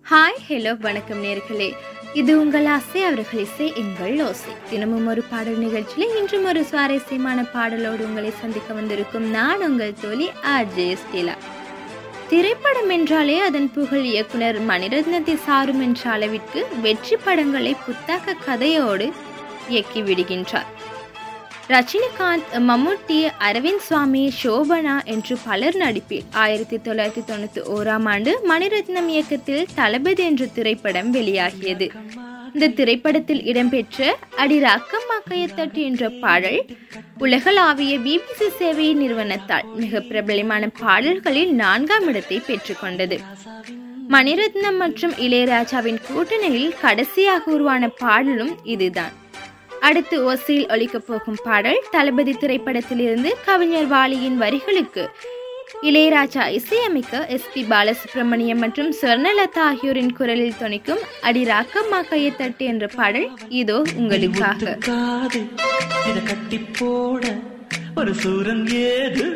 hi hello வணக்கம் நேர்களே இது உங்கள் ஆசை அவர்கள் இசை எங்கள் ஓசை தினமும் ஒரு பாடல் நிகழ்ச்சியில் இன்றும் ஒரு சுவாரஸ்யமான பாடலோடு உங்களை சந்திக்க வந்திருக்கும் நான் உங்கள் தோழி ஆர்ஜே ஸ்டீலா திரைப்படம் என்றாலே அதன் புகழ் இயக்குனர் மணிரத்னத்தை சாரும் என்ற அளவிற்கு வெற்றி படங்களை புத்தக கதையோடு இயக்கி விடுகின்றார் ரஜினிகாந்த் மம்முட்டி அரவிந்த் சுவாமி சோபனா என்று பலர் நடிப்பில் ஆயிரத்தி தொள்ளாயிரத்தி தொண்ணூற்றி ஓராம் ஆண்டு மணிரத்னம் இயக்கத்தில் தளபதி என்ற திரைப்படம் வெளியாகியது இந்த திரைப்படத்தில் இடம்பெற்ற அடி ரக்கம்மா கையத்தட்டு என்ற பாடல் உலகளாவிய பிபிசி சேவை நிறுவனத்தால் மிக பிரபலமான பாடல்களில் நான்காம் இடத்தை பெற்றுக்கொண்டது மணிரத்னம் மற்றும் இளையராஜாவின் கூட்டணியில் கடைசியாக உருவான பாடலும் இதுதான் அடுத்து ஒசையில் ஒலிக்கப் போகும் பாடல் தளபதி திரைப்படத்திலிருந்து கவிஞர் வாலியின் வரிகளுக்கு இளையராஜா இசையமைக்க எஸ் பி பாலசுப்ரமணியம் மற்றும் ஸ்வர்ணலதா ஆகியோரின் குரலில் துணிக்கும் அடி ராக்கம்மா கையத்தட்டு என்ற பாடல் இதோ உங்களுக்காக காது இத கட்டி போட ஒரு சூரன் ஏது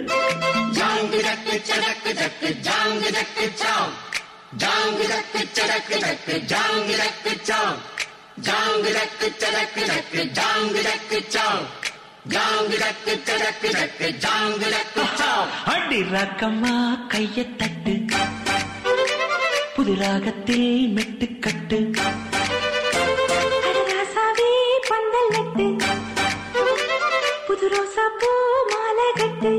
அடி ரக்கம்மா கைய தட்டு புது ராகத்தில் மெட்டு கட்டு அடராசாவே பந்தல் நட்டு புது ரோசா பூ மாலை கட்டு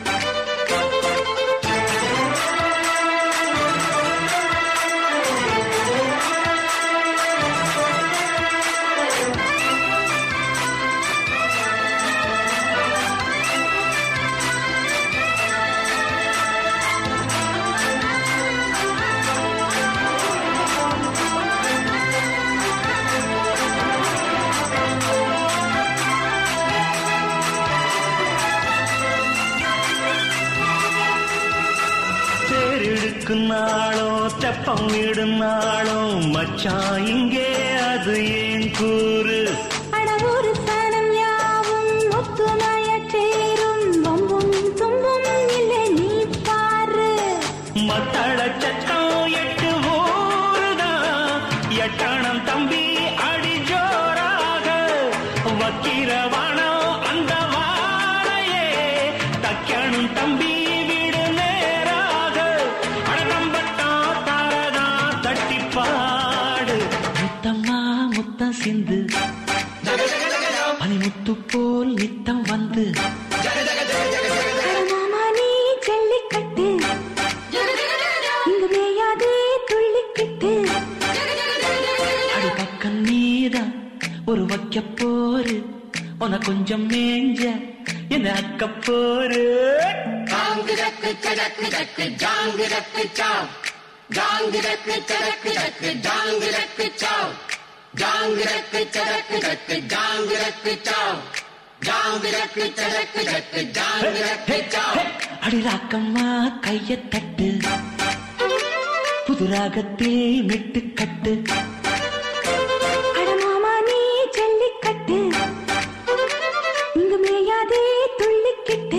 தேரிழுக்கும் நாளும் தெப்பம் விடும் நாளும் மச்சான் இங்கே அது ஏன் கூறு அட ஒரு சனம் யாவும் ஒத்துமைய சேரும் வம்பும் தும்பும் இல்லை நீ பாரு மத்தள சட்டம் எட்டு ஊருதான் எட்டணம் தம்பி அடி ஜோராக வக்கிரவானம் அந்த வாழையே தக்கணும் தம்பி வீடு நேராக அடம்பட்டா தாரதா தட்டி பாடு முத்தம்மா முத்தம் சிந்து பனிமுத்து போல் நித்தம் வந்து அட மாமா நீ ஜல்லிக்கட்டு இங்கு மேயாதே துள்ளிக்கிட்டு அடி பக்கம் நீதான் ஒரு வைக்க போரு உன கொஞ்சம் மேஞ்ச என்ன அக்க போரு அடி ராக்கம்மா கைய தட்டு புது ராகத்தில் மெட்டு கட்டு அட மாமா நீ ஜல்லிக்கட்டு இங்கு மேயாதே துள்ளிக்கிட்டு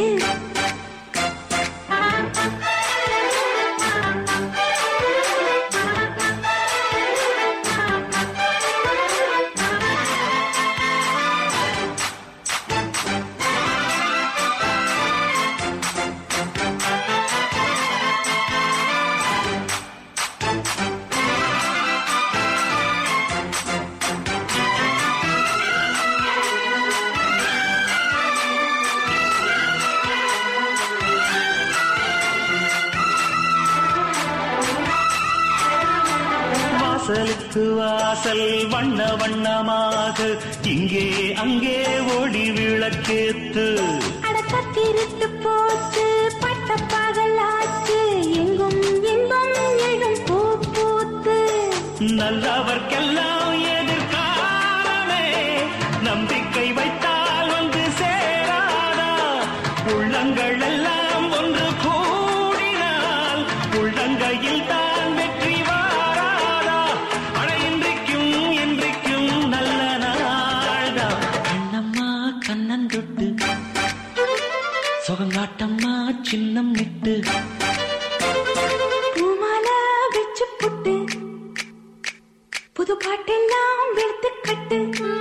வாசலுக்கு வாசல் வண்ண வண்ணமாக இங்கே அங்கே ஒளி விளக்கேத்து அட கத்திருட்டு போச்சு பட்ட பகலாச்சு எங்கும் இன்பம் எழும் பூ பூத்து நல்லவர்க்கெல்லாம் எதிர்காலமே நம்பிக்கை வைத்தால் வந்து சேராதா உள்ளங்கள் எல்லாம் ஒன்று கூடினால் உள்ளங்கையில் தான் வெற்றி வாராதா அட இன்றைக்கும் இன்றைக்கும் நல்ல நாள்தான் கண்ணம்மா கண்ணன் தொட்டு சுகங்காட்டம்மா சின்னம் விட்டு பூமாலை வச்சு புட்டு பாட்டெல்லாம் வெளுத்து கட்டு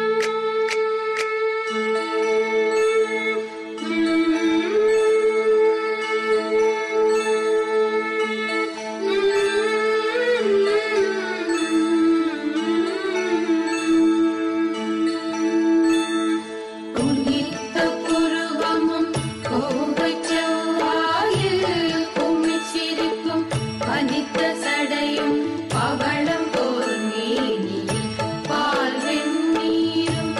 உன்னித்த புருவமும் கோவைச் செவ்வாயில் குமிச்சிருக்கும் பனித்த சடையும் பவளம் போல் மேனியில் பால் வெந்நீரும்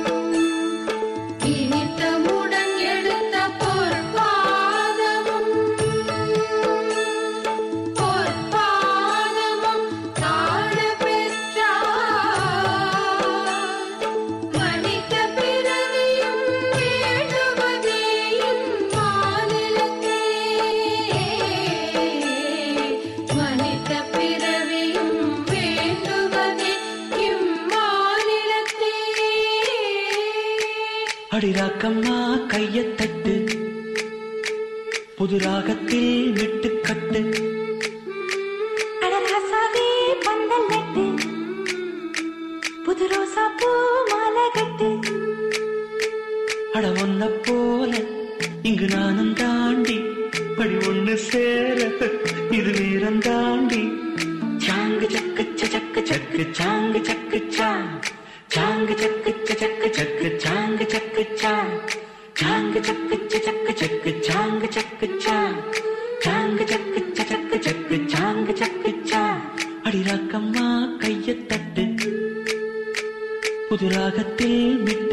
இனித்தமுடன் எடுத்த பொற்பாதமும் பொற்பாதமும் காண பெற்றார் மனித பிறவியும் வேண்டுவதேயும் மாநிலத்தே மனித பிறவியும் வேண்டுவதே இம்மாநிலத்தே அடிராக்கம்மா கையத் தட்டு புது ராகத்தில் விட்டுக்கட்டு அடராசாவே பந்தல் நட்டு புது ரோசா பூ மாலை கட்டு அட ஒன்ன போல இங்கு நானும் தாண்டி படி ஒண்ணு சேர இது வீரம் தாண்டி சாங்கு சக்கு சக்கு சக்கு சாங்கு சக்கு சாங் சாங்கு சக்கு சக்கு சக்கு சாங்கு சக்கு சாங் சாங்கு சக்கு சக்கு சக்கு சாங்கு சக்கு சாங் சாங்கு சக்கு சக்கு சக்கு சாங்கு சக்கு சாங் அடிராக்கம்மா கையத் தட்டு புது ராகத்தில் விட்டு